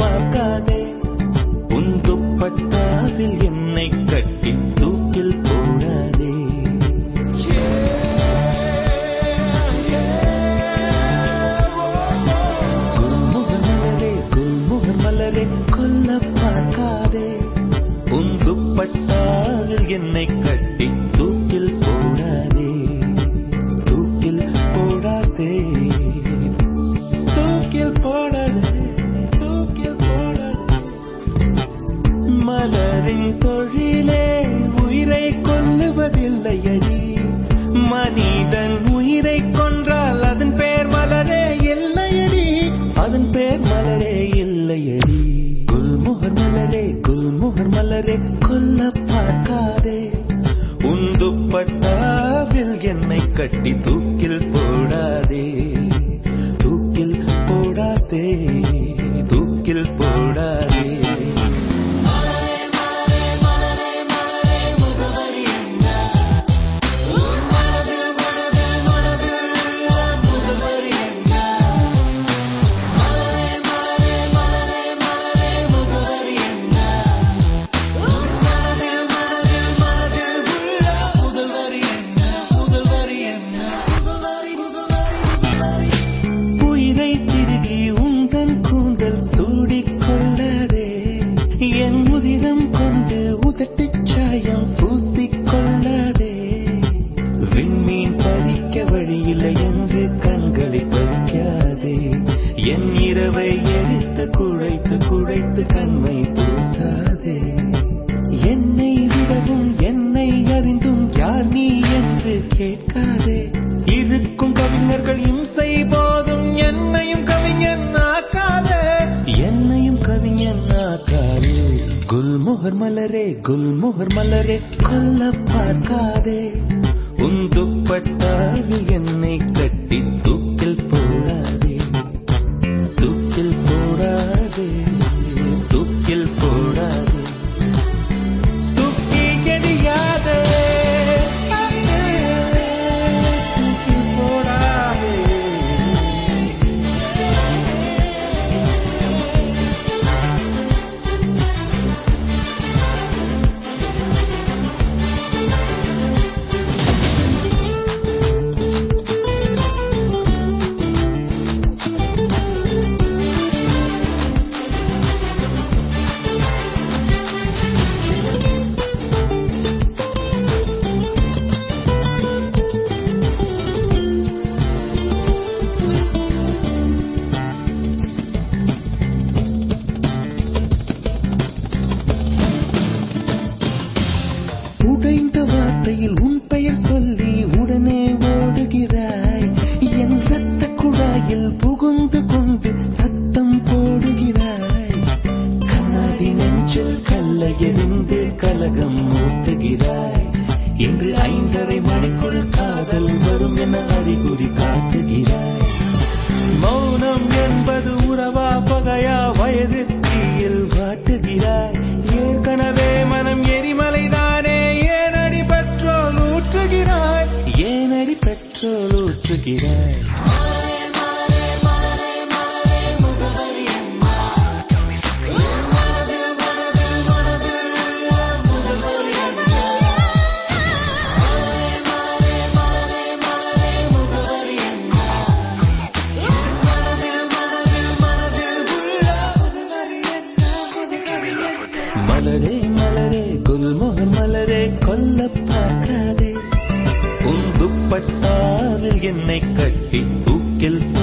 பார்க்காதே உன் துப்பட்டாவில் என்னை கட்டி தூக்கில் போடாதே குல்முகர் மலரே குல்முகர் மலரே கொல்ல பார்க்காதே உன் துப்பட்டாவில் என்னை கட்டி தூக்கில் போடாதே தூக்கில் போடாதே தூக்கில் போடாதே தூக்கில் போடாதே மலரின் தொழிலே உயிரை கொல்லுவதில்லையடி மனிதன் உயிரை கொன்றால் அதன் பேர் மலரே இல்லையடி அதன் பேர் மலரே இல்லையடி குல்முகர் மலரே குல்முகர் மலரே கொல்ல பார்க்காதே உந்துப்பட்டாவில் என்னை கட்டி தூக்கில் போடாதே தூக்கில் போடாதே தூக்கில் போடாதே உயிரை திருகி உந்தன் கூந்தல் சூடிக்கொள்ளாதே என் உதிரம் கொண்டு உதட்டுச் சாயம் பூசிக்கொள்ளாதே விண்மீன் பறிக்க வழியில்லை என்று கண்களை பறிக்காதே என் இரவை எரித்து குழைத்து குழைத்து கண்மை பூசாதே என்னை விடவும் என்னை அறிந்தும் யார் நீ என்று கேட்காதே இருக்கும் கவிஞர்கள் இம்சை போதும் என்னையும் கவிஞன் ஆக்காதே என்னையும் கவிஞன் ஆக்காதே குல்முகர் மலரே குல்முகர் மலரே கொல்ல பார்க்காதே உன் துப்பட்டாவில் என்னை கட்டி தூக்கில் போடாதே தூக்கில் போடாதே தூக்கில் போடாதே தூக்கி எறியாதே தூக்கி போடாதே உடைந்த வார்த்தையில் உன் பெயர் சொல்லி உடனே ஓடுகிறாய் என் ரத்த குழாயில் புகுந்து கொண்டு சத்தம் போடுகிறாய் கண்ணாடி நெஞ்சில் கல்ல எறிந்து கலகம் ஊட்டுகிறாய் இன்று ஐந்தரை மணிக்குள் காதல் வரும் என அறிகுறி காட்டுகிறாய் மௌனம் என்பது உறவா பகையா வயது தீயில் வாட்டுகிறாய் ஏற்கனவே மனம் எரிமலைதானே ஏனடி பெட்ரோல் ஊற்றுகிறாய் ஏனடி பெட்ரோல் ஊற்றுகிறாய் மலரே மலரே குல்மோகன் மலரே கொல்ல பார்க்காதே உன் துப்பட்டாவில் என்னை கட்டி தூக்கில்